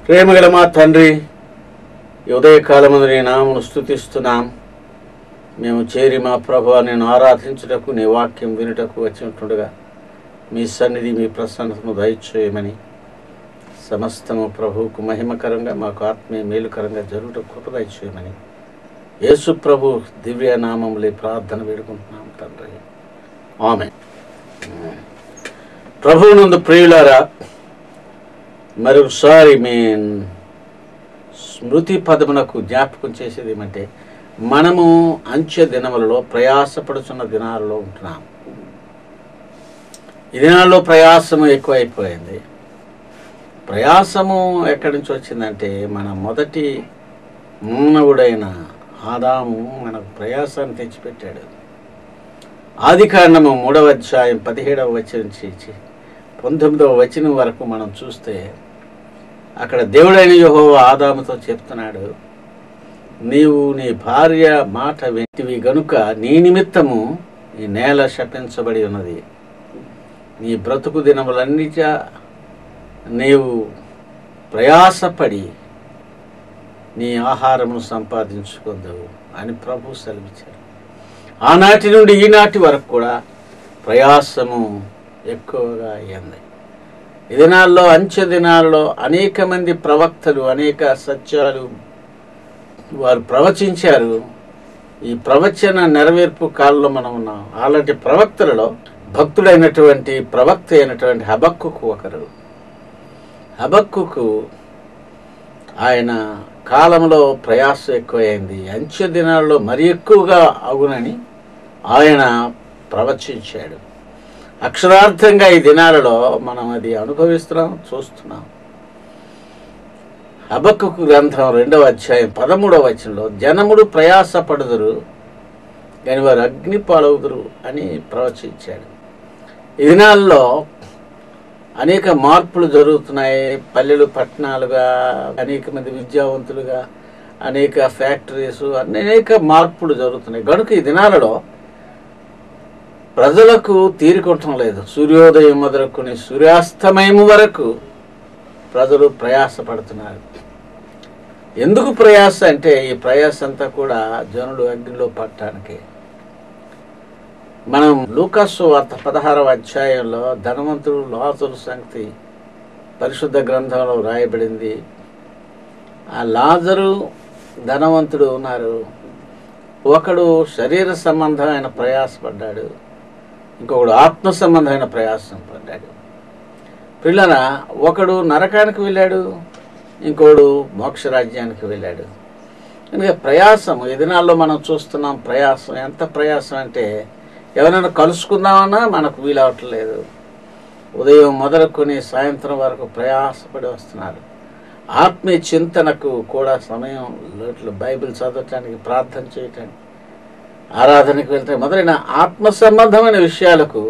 ప్రేమగల మా తండ్రి ఈ ఉదయకాలమందు నీ నామను స్థుతిస్తున్నాం మేము చేరి మా ప్రభు నేను ఆరాధించుటకు నీ వాక్యం వినుటకు వచ్చినట్లుగా మీ సన్నిధి మీ ప్రసన్నతను దయచేయమని సమస్తము ప్రభువుకు మహిమకరంగా మాకు ఆత్మీయ మేలుకరంగా జరుగుట కృప దయచేయమని యేసు ప్రభు దివ్య నామములే ప్రార్థన వేడుకుంటున్నాం తండ్రి ఆమె ప్రభువునందు ప్రియులారా మరొకసారి మీ స్మృతి పదమునకు జ్ఞాపకం చేసేది ఏమంటే మనము అంచె దినములలో ప్రయాసపడుతున్న దినాలలో ఉంటున్నాం ఈ దినాల్లో ప్రయాసము ఎక్కువైపోయింది ప్రయాసము ఎక్కడి నుంచి వచ్చిందంటే మన మొదటి మానవుడైన ఆదాము మనకు ప్రయాసాన్ని తెచ్చిపెట్టాడు ఆది కాండము మూడవ అధ్యాయం పదిహేడవ వచనం నుంచి పంతొమ్మిదవ వచనం వరకు మనం చూస్తే అక్కడ దేవుడైన యహో ఆదాముతో చెప్తున్నాడు నీవు నీ భార్య మాట వింటివి గనుక నీ నిమిత్తము ఈ నేల శపించబడి ఉన్నది నీ బ్రతుకు దినములన్నిట నీవు ప్రయాసపడి నీ ఆహారమును సంపాదించుకుందవు అని ప్రభు సెలవిచ్చారు ఆనాటి నుండి ఈనాటి వరకు కూడా ప్రయాసము ఎక్కువగా అయ్యింది ఈ దినాల్లో అంచె దినాల్లో అనేక మంది ప్రవక్తలు అనేక సత్యాలు వారు ప్రవచించారు ఈ ప్రవచన నెరవేర్పు కాలంలో మనం ఉన్నాం అలాంటి ప్రవక్తలలో భక్తుడైనటువంటి ప్రవక్త అయినటువంటి హబక్కుకు ఒకరు హబక్కుకు ఆయన కాలంలో ప్రయాసం ఎక్కువైంది అంచె దినాల్లో మరి ఎక్కువగా అగునని ఆయన ప్రవచించాడు అక్షరార్థంగా ఈ దినాలలో మనం అది అనుభవిస్తున్నాం చూస్తున్నాం హబక్కుకు గ్రంథం రెండవ అధ్యాయం పదమూడవ వచనంలో జనముడు ప్రయాసపడుదురు కానీ వారు అగ్ని పాలవుదురు అని ప్రవచించాడు ఈ దినాల్లో అనేక మార్పులు జరుగుతున్నాయి పల్లెలు పట్టణాలుగా అనేక మంది విద్యావంతులుగా అనేక ఫ్యాక్టరీస్ అనేక మార్పులు జరుగుతున్నాయి కనుక ఈ దినాలలో ప్రజలకు తీరుకుంటం లేదు సూర్యోదయం మొదలుకొని సూర్యాస్తమయం వరకు ప్రజలు ప్రయాసపడుతున్నారు ఎందుకు ప్రయాస అంటే ఈ ప్రయాస అంతా కూడా జనుడు అగ్నిలో పట్టడానికి మనం లూకాసు వార్త పదహారవ అధ్యాయంలో ధనవంతుడు లాజరు సంగతి పరిశుద్ధ గ్రంథంలో రాయబడింది ఆ లాజరు ధనవంతుడు ఉన్నారు ఒకడు శరీర సంబంధమైన ప్రయాసపడ్డాడు ఇంకొకడు ఆత్మ సంబంధమైన ప్రయాసం పడ్డాడు పిల్లల ఒకడు నరకానికి వెళ్ళాడు ఇంకోడు మోక్షరాజ్యానికి వెళ్ళాడు ఎందుకంటే ప్రయాసం ఈ దినాల్లో మనం చూస్తున్నాం ప్రయాసం ఎంత ప్రయాసం అంటే ఎవరైనా కలుసుకుందామన్నా మనకు వీలవట్లేదు ఉదయం మొదలుకొని సాయంత్రం వరకు ప్రయాసపడి వస్తున్నారు ఆత్మీయ చింతనకు కూడా సమయం ఇట్లా బైబిల్ చదవటానికి ప్రార్థన చేయటానికి ఆరాధనకు వెళ్తే మొదలైన ఆత్మ సంబంధమైన విషయాలకు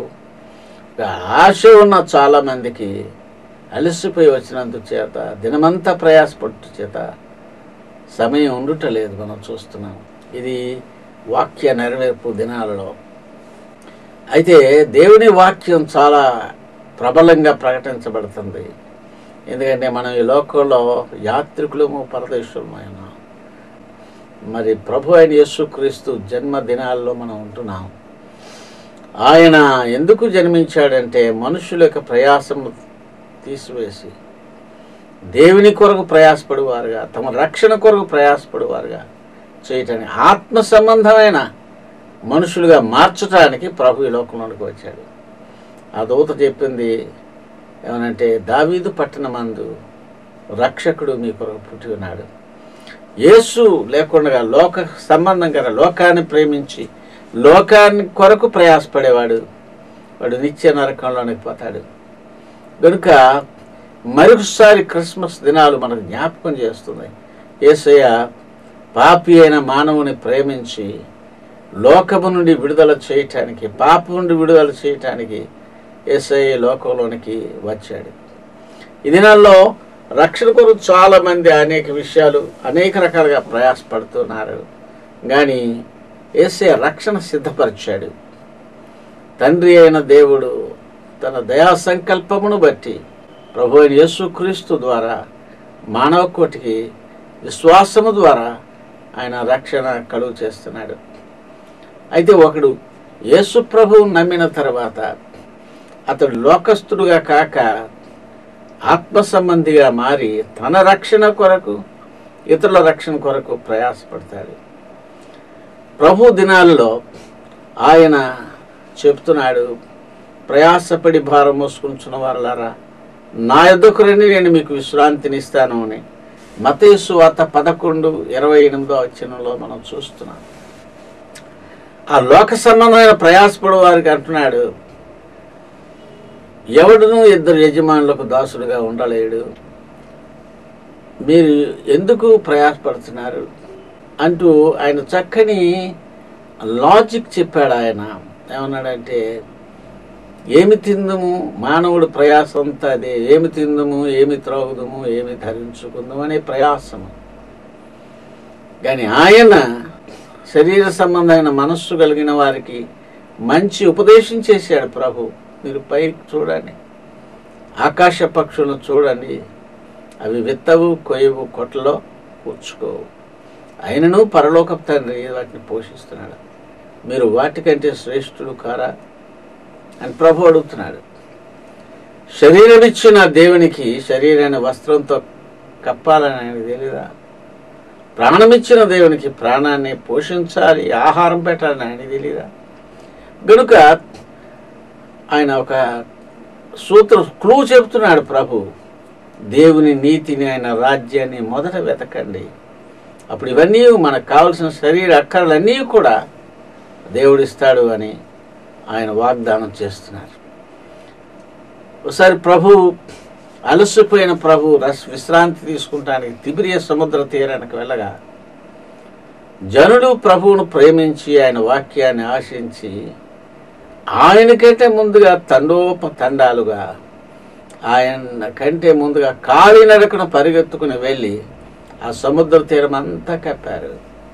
ఆశ ఉన్న చాలా మందికి అలసిపోయి వచ్చినందు చేత దినమంతా ప్రయాసపట్టు చేత సమయం ఉండుటలేదు మనం చూస్తున్నాం ఇది వాక్య నెరవేర్పు దినాలలో అయితే దేవుని వాక్యం చాలా ప్రబలంగా ప్రకటించబడుతుంది ఎందుకంటే మనం ఈ లోకంలో యాత్రికులము పరదేశులమైన మరి ప్రభు అయిన యేసుక్రీస్తు జన్మదినాల్లో మనం ఉంటున్నాం ఆయన ఎందుకు జన్మించాడంటే మనుషుల యొక్క ప్రయాసము తీసివేసి దేవుని కొరకు ప్రయాసపడేవారుగా తమ రక్షణ కొరకు ప్రయాసపడేవారుగా చేయటానికి ఆత్మ సంబంధమైన మనుషులుగా మార్చడానికి ప్రభు ఈ లోకంలోనికి వచ్చాడు ఆ దూత చెప్పింది ఏమనంటే దావీదు పట్టణమందు రక్షకుడు మీ కొరకు పుట్టి ఉన్నాడు యేసు లేకుండా లోక సంబంధం కదా లోకాన్ని ప్రేమించి లోకాన్ని కొరకు ప్రయాసపడేవాడు వాడు నిత్య నరకంలోనికి పోతాడు కనుక మరొకసారి క్రిస్మస్ దినాలు మనకు జ్ఞాపకం చేస్తుంది యేసయ్య పాపి అయిన మానవుని ప్రేమించి లోకము నుండి విడుదల చేయటానికి పాపం నుండి విడుదల చేయటానికి యేసయ్య లోకంలోనికి వచ్చాడు ఈ దినాల్లో రక్షణ కొరకు చాలా మంది అనేక విషయాలు అనేక రకాలుగా ప్రయాసపడుతున్నారు కానీ ఏసే రక్షణ సిద్ధపరిచాడు తండ్రి అయిన దేవుడు తన దయా సంకల్పమును బట్టి ప్రభు అయిన యేసుక్రీస్తు ద్వారా మానవ కోటికి విశ్వాసము ద్వారా ఆయన రక్షణ కలుగు చేస్తున్నాడు అయితే ఒకడు యేసు ప్రభువు నమ్మిన తర్వాత అతడు లోకస్తుడుగా కాక ఆత్మ సంబంధిగా మారి తన రక్షణ కొరకు ఇతరుల రక్షణ కొరకు ప్రయాసపడతాడు ప్రభు దినాలలో ఆయన చెప్తున్నాడు ప్రయాసపడి భారం మోసుకుంటున్న వారులారా నా యొద్దకు రండి నేను మీకు విశ్రాంతిని ఇస్తాను అని మతేసు వార్త పదకొండు ఇరవై ఎనిమిదో వచ్చినంలో మనం చూస్తున్నాం ఆ లోక సంబంధమైన ప్రయాసపడు వారికి అంటున్నాడు ఎవడును ఇద్దరు యజమానులకు దాసుడుగా ఉండలేడు మీరు ఎందుకు ప్రయాసపడుతున్నారు అంటూ ఆయన చక్కని లాజిక్ చెప్పాడు ఆయన ఏమన్నాడంటే ఏమి తిందుము మానవుడు ప్రయాసం అంతా అదే ఏమి తిందుము ఏమి త్రాగుదుము ఏమి ధరించుకుందాము అనే ప్రయాసము కానీ ఆయన శరీర సంబంధమైన మనస్సు కలిగిన వారికి మంచి ఉపదేశం చేశాడు ప్రభు మీరు పైకి చూడండి ఆకాశ పక్షులను చూడండి అవి విత్తవు కొయ్యవు కొట్టలో కూర్చుకోవు ఆయనను పరలోక తండ్రి వాటిని పోషిస్తున్నాడు మీరు వాటికంటే శ్రేష్ఠుడు కారా అని ప్రభు అడుగుతున్నాడు శరీరం ఇచ్చిన దేవునికి శరీరాన్ని వస్త్రంతో కప్పాలని ఆయనకు తెలియదా ప్రాణమిచ్చిన దేవునికి ప్రాణాన్ని పోషించాలి ఆహారం పెట్టాలని ఆయన తెలియదా గనుక ఆయన ఒక సూత్ర క్లూ చెబుతున్నాడు ప్రభు దేవుని నీతిని ఆయన రాజ్యాన్ని మొదట వెతకండి అప్పుడు ఇవన్నీ మనకు కావలసిన శరీర అక్కర్లన్నీ కూడా దేవుడిస్తాడు అని ఆయన వాగ్దానం చేస్తున్నారు ఒకసారి ప్రభు అలసిపోయిన ప్రభు రస్ విశ్రాంతి తీసుకుంటానికి తిబిరియ సముద్ర తీరానికి వెళ్ళగా జనులు ప్రభువును ప్రేమించి ఆయన వాక్యాన్ని ఆశించి ఆయనకంటే ముందుగా తండోప తండాలుగా ఆయన కంటే ముందుగా కాలినడకను పరిగెత్తుకుని వెళ్ళి ఆ సముద్ర తీరం అంతా కప్పారు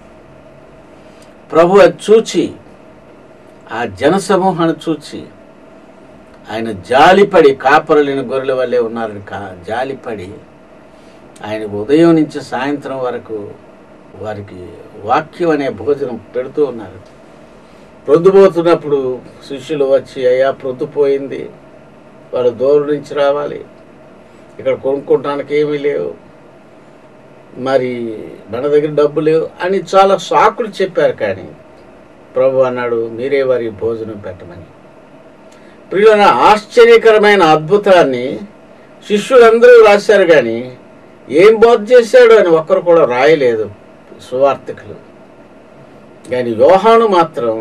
ప్రభు అది చూచి ఆ జనసమూహాన్ని చూచి ఆయన జాలిపడి కాపరులేని గొర్రెల వల్లే ఉన్నారని కా జాలిపడి ఆయన ఉదయం నుంచి సాయంత్రం వరకు వారికి వాక్యం అనే భోజనం పెడుతూ ఉన్నారు ప్రొద్దుపోతున్నప్పుడు శిష్యులు వచ్చి అయ్యా ప్రొద్దుపోయింది వాళ్ళు దూరం నుంచి రావాలి ఇక్కడ కొనుక్కోవడానికి ఏమీ లేవు మరి మన దగ్గర డబ్బు లేవు అని చాలా సాకులు చెప్పారు కానీ ప్రభు అన్నాడు మీరే వారికి భోజనం పెట్టమని ప్రియులైన ఆశ్చర్యకరమైన అద్భుతాన్ని శిష్యులందరూ రాశారు కానీ ఏం బోధ చేశాడు అని ఒక్కరు కూడా రాయలేదు సువార్థికులు కానీ యోహాను మాత్రం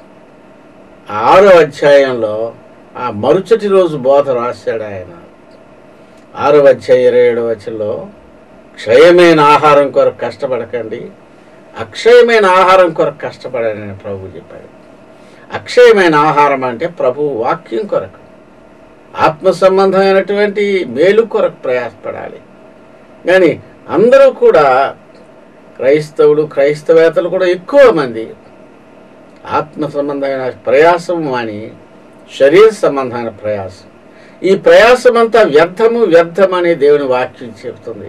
ఆరో అధ్యాయంలో ఆ మరుసటి రోజు బోధ రాశాడు ఆయన ఆరో అధ్యాయ ఇరవై ఏడవ వచనంలో క్షయమైన ఆహారం కొరకు కష్టపడకండి అక్షయమైన ఆహారం కొరకు కష్టపడండి అని ప్రభు చెప్పాడు అక్షయమైన ఆహారం అంటే ప్రభు వాక్యం కొరకు ఆత్మ సంబంధమైనటువంటి మేలు కొరకు ప్రయాసపడాలి కానీ అందరూ కూడా క్రైస్తవులు క్రైస్తవేతలు కూడా ఎక్కువ మంది ఆత్మ సంబంధమైన ప్రయాసం అని శరీర సంబంధమైన ప్రయాసం ఈ ప్రయాసం అంతా వ్యర్థము వ్యర్థం అని దేవుని వాక్యం చెబుతుంది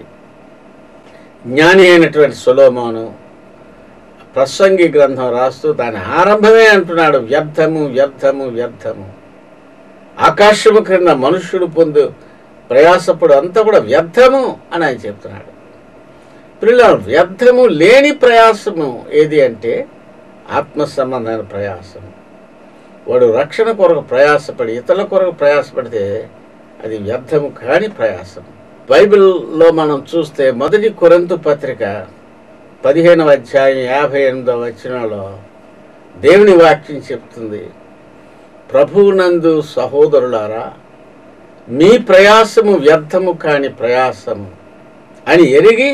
జ్ఞాని అయినటువంటి సులోమోను ప్రసంగి గ్రంథం రాస్తూ దాని ఆరంభమే అంటున్నాడు వ్యర్థము వ్యర్థము వ్యర్థము ఆకాశము క్రింద మనుష్యుడు పొందు ప్రయాసప్పుడు అంతా కూడా వ్యర్థము అని ఆయన చెప్తున్నాడు పిల్లల వ్యర్థము లేని ప్రయాసము ఏది అంటే ఆత్మ సంబంధమైన ప్రయాసం వాడు రక్షణ కొరకు ప్రయాసపడి ఇతరుల కొరకు ప్రయాసపడితే అది వ్యర్థము కాని ప్రయాసం బైబిల్లో మనం చూస్తే మొదటి కొరంతు పత్రిక పదిహేనవ అధ్యాయం యాభై ఎనిమిదవ వచనంలో దేవుని వాక్యం చెప్తుంది ప్రభువునందు సహోదరులారా మీ ప్రయాసము వ్యర్థము కాని ప్రయాసము అని ఎరిగి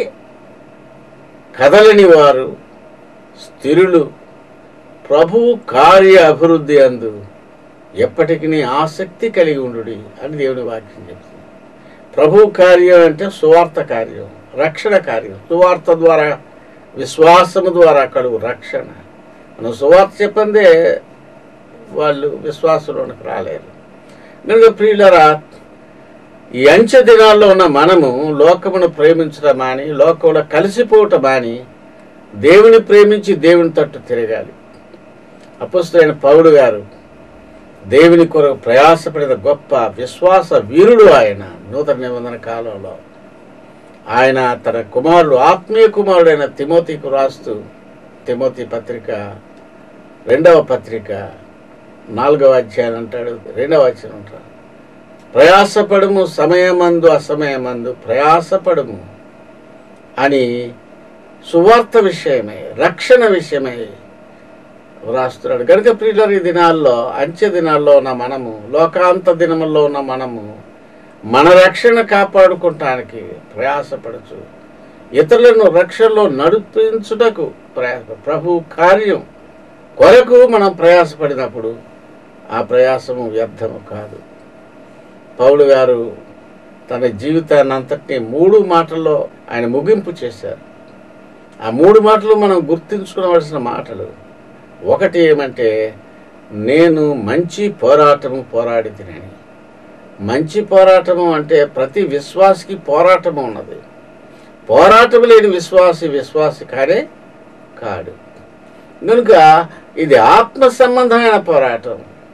కదలని వారు స్థిరులు ప్రభువు కార్య అభివృద్ధి అందు ఎప్పటికీ ఆసక్తి కలిగి ఉండు అని దేవుని వాక్యం చెప్తుంది ప్రభు కార్యం అంటే సువార్త కార్యం రక్షణ కార్యం సువార్త ద్వారా విశ్వాసము ద్వారా కలుగు రక్షణ మనం సువార్త చెప్పందే వాళ్ళు విశ్వాసంలోనికి రాలేరు కనుక ప్రియులరా ఈ అంచె దినాల్లో ఉన్న మనము లోకమును ప్రేమించడం మాని లోకంలో కలిసిపోవటం మాని దేవుని ప్రేమించి దేవుని తట్టు తిరగాలి అపుస్తులైన పౌడు గారు దేవుని కొరకు ప్రయాసపడిన గొప్ప విశ్వాస వీరుడు ఆయన నూతన నిబంధన కాలంలో ఆయన తన కుమారుడు ఆత్మీయ కుమారుడైన తిమోతికు రాస్తూ తిమోతి పత్రిక రెండవ పత్రిక నాలుగవ అధ్యాయం అంటాడు రెండవ అధ్యాయం అంటాడు ప్రయాసపడుము సమయమందు అసమయమందు ప్రయాసపడుము అని సువార్త విషయమై రక్షణ విషయమై వ్రాస్తున్నాడు కనుక ప్రియులర్ ఈ దినాల్లో అంచె దినాల్లో ఉన్న మనము లోకాంత దినముల్లో ఉన్న మనము మన రక్షణ కాపాడుకుంటానికి ప్రయాసపడచ్చు ఇతరులను రక్షణలో నడిపించుటకు ప్రయాస ప్రభు కార్యం కొరకు మనం ప్రయాసపడినప్పుడు ఆ ప్రయాసము వ్యర్థము కాదు పౌలు గారు తన జీవితాన్ని అంతటినీ మూడు మాటల్లో ఆయన ముగింపు చేశారు ఆ మూడు మాటలు మనం గుర్తుంచుకోవలసిన మాటలు ఒకటి ఏమంటే నేను మంచి పోరాటము పోరాడి తినని మంచి పోరాటము అంటే ప్రతి విశ్వాసికి పోరాటము ఉన్నది పోరాటం లేని విశ్వాసి విశ్వాసి కానే కాడు కనుక ఇది ఆత్మ సంబంధమైన పోరాటం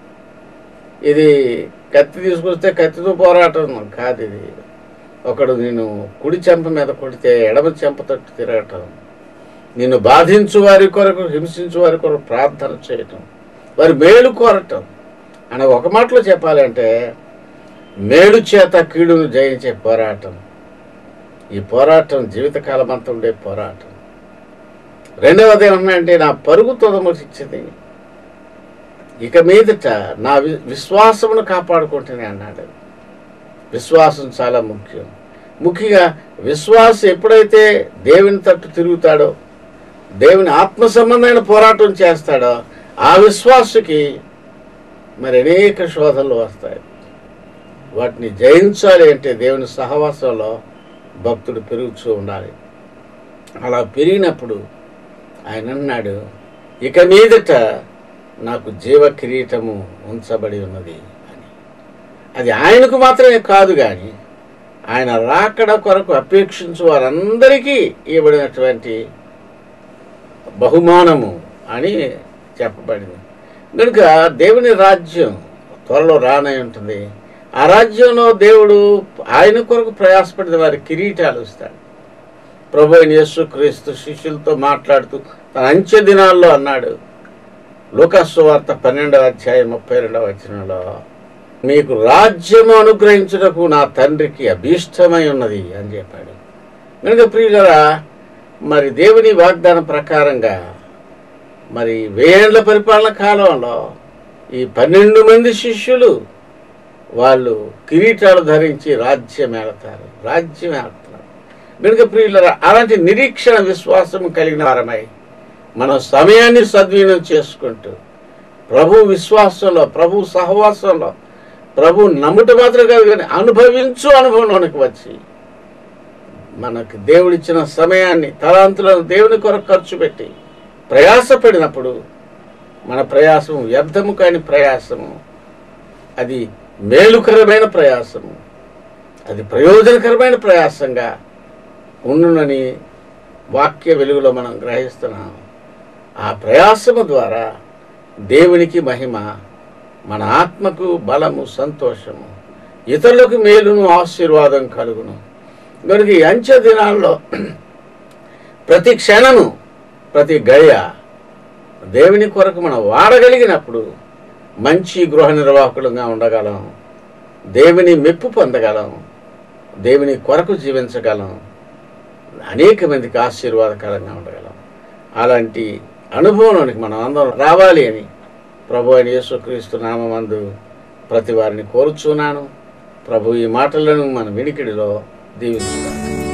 ఇది కత్తి తీసుకొస్తే కత్తితో పోరాటం కాదు ఇది ఒకడు నేను కుడి చెంప మీద కొడితే ఎడమ చెంప తట్టు తిరగటం నిన్ను బాధించు వారి కొరకు హింసించు వారి కొరకు ప్రార్థన చేయటం వారి మేలు కోరటం అని ఒక మాటలో చెప్పాలంటే మేలు చేత కీడును జయించే పోరాటం ఈ పోరాటం జీవితకాలం అంతా ఉండే పోరాటం రెండవది ఏమన్నాయంటే నా పరుగు తొదముచ్చింది ఇక మీదట నా వి- విశ్వాసమును కాపాడుకుంటేనే అన్నాడు విశ్వాసం చాలా ముఖ్యం ముఖ్యంగా విశ్వాసం ఎప్పుడైతే దేవుని తట్టు తిరుగుతాడో దేవుని ఆత్మ సంబంధమైన పోరాటం చేస్తాడో ఆ విశ్వాసుకి మరి అనేక శోధనలు వస్తాయి వాటిని జయించాలి అంటే దేవుని సహవాసంలో భక్తుడు పెరుగుతూ ఉండాలి అలా పెరిగినప్పుడు ఆయన అన్నాడు ఇక మీదట నాకు జీవ కిరీటము ఉంచబడి ఉన్నది అని అది ఆయనకు మాత్రమే కాదు కానీ ఆయన రాకడ కొరకు అపేక్షించు వారందరికీ ఇవ్వబడినటువంటి బహుమానము అని చెప్పబడింది కనుక దేవుని రాజ్యం త్వరలో రానై ఉంటుంది ఆ రాజ్యంలో దేవుడు ఆయన కొరకు ప్రయాసపడిన వారి కిరీటాలు ఇస్తాడు ప్రభు అయిన యేసు క్రీస్తు శిష్యులతో మాట్లాడుతూ తన అంచె దినాల్లో అన్నాడు లూకాసు వార్త పన్నెండవ అధ్యాయం ముప్పై రెండవ వచనంలో మీకు రాజ్యము అనుగ్రహించుటకు నా తండ్రికి అభీష్టమై ఉన్నది అని చెప్పాడు కనుక ప్రియులరా మరి దేవుని వాగ్దానం ప్రకారంగా మరి వేయేండ్ల పరిపాలన కాలంలో ఈ పన్నెండు మంది శిష్యులు వాళ్ళు కిరీటాలు ధరించి రాజ్యం ఏడతారు రాజ్యం ఏడతారు కనుక ప్రియులరా అలాంటి నిరీక్షణ విశ్వాసం కలిగిన వారమై మన సమయాన్ని సద్వినియోగం చేసుకుంటూ ప్రభు విశ్వాసంలో ప్రభు సహవాసంలో ప్రభు నమ్ముట మాత్రం కాదు కానీ అనుభవించు అనుభవంలోనికి వచ్చి మనకు దేవుడిచ్చిన సమయాన్ని తలాంతులను దేవుని కొరకు ఖర్చు పెట్టి ప్రయాసపడినప్పుడు మన ప్రయాసము వ్యర్థము కాని ప్రయాసము అది మేలుకరమైన ప్రయాసము అది ప్రయోజనకరమైన ప్రయాసంగా ఉండునని వాక్య వెలుగులో మనం గ్రహిస్తున్నాం ఆ ప్రయాసము ద్వారా దేవునికి మహిమ మన ఆత్మకు బలము సంతోషము ఇతరులకు మేలును ఆశీర్వాదం కలుగును కనుక ఈ అంచె దినాల్లో ప్రతి క్షణము ప్రతి గడియ దేవుని కొరకు మనం వాడగలిగినప్పుడు మంచి గృహ నిర్వాహకులుగా ఉండగలం దేవుని మెప్పు పొందగలం దేవుని కొరకు జీవించగలం అనేక మందికి ఆశీర్వాదకరంగా ఉండగలం అలాంటి అనుభవంలోనికి మనం అందరం రావాలి అని ప్రభు అయిన యేసుక్రీస్తు నామందు ప్రతి వారిని కోరుచున్నాను ప్రభు ఈ మాటలను మన వినికిడిలో దీవిస్తున్నాను